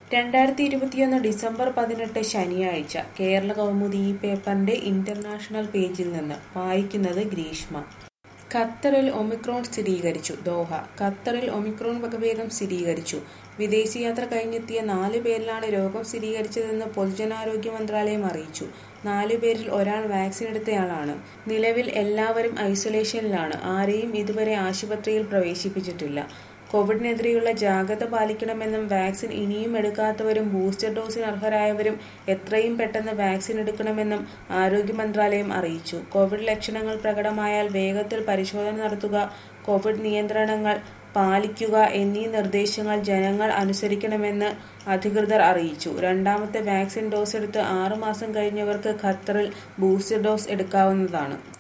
രണ്ടായിരത്തി ഇരുപത്തിയൊന്ന് ഡിസംബർ പതിനെട്ട് ശനിയാഴ്ച കേരള കൗമുദി ഈ പേപ്പറിന്റെ ഇന്റർനാഷണൽ പേജിൽ നിന്ന് വായിക്കുന്നത് ഗ്രീഷ്മ ഖത്തറിൽ ഒമിക്രോൺ സ്ഥിരീകരിച്ചു ദോഹ ഖത്തറിൽ ഒമിക്രോൺ വകഭേദം സ്ഥിരീകരിച്ചു വിദേശയാത്ര കഴിഞ്ഞെത്തിയ നാല് പേരിലാണ് രോഗം സ്ഥിരീകരിച്ചതെന്ന് പൊതുജനാരോഗ്യ മന്ത്രാലയം അറിയിച്ചു നാലു പേരിൽ ഒരാൾ വാക്സിൻ എടുത്തയാളാണ് നിലവിൽ എല്ലാവരും ഐസൊലേഷനിലാണ് ആരെയും ഇതുവരെ ആശുപത്രിയിൽ പ്രവേശിപ്പിച്ചിട്ടില്ല കോവിഡിനെതിരെയുള്ള ജാഗ്രത പാലിക്കണമെന്നും വാക്സിൻ ഇനിയും എടുക്കാത്തവരും ബൂസ്റ്റർ ഡോസിന് അർഹരായവരും എത്രയും പെട്ടെന്ന് വാക്സിൻ എടുക്കണമെന്നും ആരോഗ്യ മന്ത്രാലയം അറിയിച്ചു കോവിഡ് ലക്ഷണങ്ങൾ പ്രകടമായാൽ വേഗത്തിൽ പരിശോധന നടത്തുക കോവിഡ് നിയന്ത്രണങ്ങൾ പാലിക്കുക എന്നീ നിർദ്ദേശങ്ങൾ ജനങ്ങൾ അനുസരിക്കണമെന്ന് അധികൃതർ അറിയിച്ചു രണ്ടാമത്തെ വാക്സിൻ ഡോസ് എടുത്ത് ആറുമാസം കഴിഞ്ഞവർക്ക് ഖത്തറിൽ ബൂസ്റ്റർ ഡോസ് എടുക്കാവുന്നതാണ്